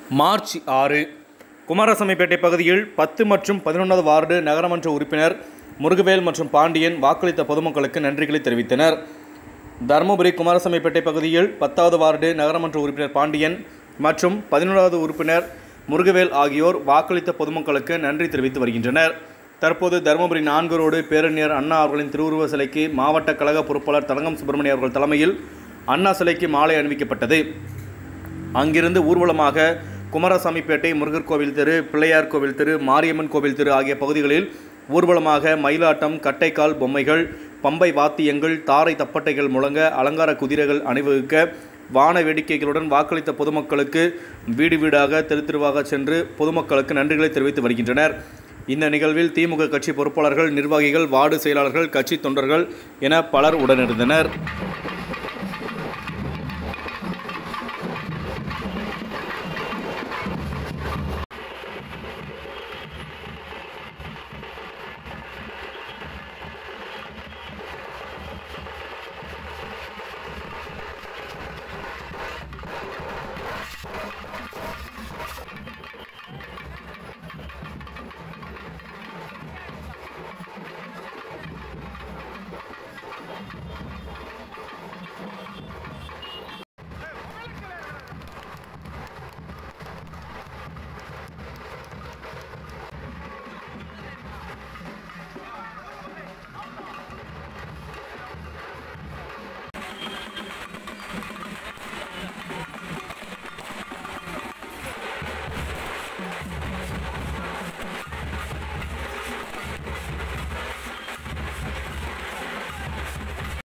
March ஆறு குமாரசாமிப்பேட்டை பகுதியில் பத்து மற்றும் பதினொன்றாவது வார்டு நகரமன்ற உறுப்பினர் முருகவேல் மற்றும் பாண்டியன் வாக்களித்த பொதுமக்களுக்கு நன்றிகளை தெரிவித்தனர் தருமபுரி குமாரசாமிப்பேட்டை பகுதியில் பத்தாவது வார்டு நகரமன்ற உறுப்பினர் பாண்டியன் மற்றும் பதினொன்றாவது உறுப்பினர் முருகவேல் ஆகியோர் வாக்களித்த பொதுமக்களுக்கு நன்றி தெரிவித்து வருகின்றனர் தற்போது தருமபுரி நான்கு ரோடு பேரறிஞர் அண்ணா அவர்களின் திருவுருவ சிலைக்கு மாவட்ட கழக பொறுப்பாளர் தலங்கம் சுப்பிரமணிய அவர்கள் தலைமையில் அண்ணா சிலைக்கு மாலை அணிவிக்கப்பட்டது அங்கிருந்து ஊர்வலமாக குமாரசாமிப்பேட்டை முருகர் கோவில் தெரு பிள்ளையார் கோவில் தெரு மாரியம்மன் கோவில் தெரு ஆகிய பகுதிகளில் ஊர்வலமாக மயிலாட்டம் கட்டைக்கால் பொம்மைகள் பம்பை வாத்தியங்கள் தாரை தப்பட்டைகள் முழங்க அலங்கார குதிரைகள் அணிவகுக்க வான வேடிக்கைகளுடன் வாக்களித்த பொதுமக்களுக்கு வீடு வீடாக தெரு தெருவாக சென்று பொதுமக்களுக்கு நன்றிகளை தெரிவித்து வருகின்றனர் இந்த நிகழ்வில் திமுக கட்சி பொறுப்பாளர்கள் நிர்வாகிகள் வார்டு செயலாளர்கள் கட்சி தொண்டர்கள் என பலர் உடனிருந்தனர்